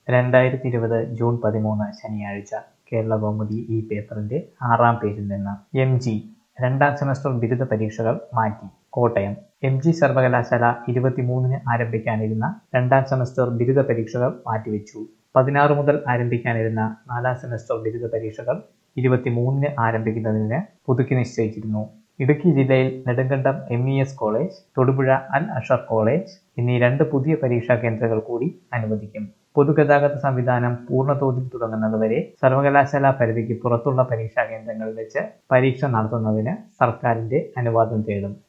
രണ്ടായിരത്തി ഇരുപത് ജൂൺ പതിമൂന്ന് ശനിയാഴ്ച കേരള കൗമുദി ഈ പേപ്പറിന്റെ ആറാം പേജിൽ നിന്ന് എം ജി രണ്ടാം സെമസ്റ്റർ ബിരുദ പരീക്ഷകൾ മാറ്റി കോട്ടയം എം ജി സർവകലാശാല ഇരുപത്തിമൂന്നിന് ആരംഭിക്കാനിരുന്ന രണ്ടാം സെമസ്റ്റർ ബിരുദ പരീക്ഷകൾ മാറ്റിവെച്ചു പതിനാറ് മുതൽ ആരംഭിക്കാനിരുന്ന നാലാം സെമസ്റ്റർ ബിരുദ പരീക്ഷകൾ ഇരുപത്തിമൂന്നിന് ആരംഭിക്കുന്നതിന് പുതുക്കി നിശ്ചയിച്ചിരുന്നു ഇടുക്കി ജില്ലയിൽ Nedumkandam M E S college Thodupuzha Al Azhar college എന്നീ രണ്ട് പുതിയ പരീക്ഷാ കേന്ദ്രങ്ങൾ കൂടി അനുവദിക്കും പൊതുഗതാഗത സംവിധാനം പൂർണ്ണതോതിൽ തുടങ്ങുന്നതുവരെ സർവകലാശാല പരിധിക്ക് പുറത്തുള്ള പരീക്ഷാ കേന്ദ്രങ്ങളിൽ വെച്ച് പരീക്ഷ നടത്തുന്നതിന് സർക്കാരിന്റെ അനുവാദം തേടും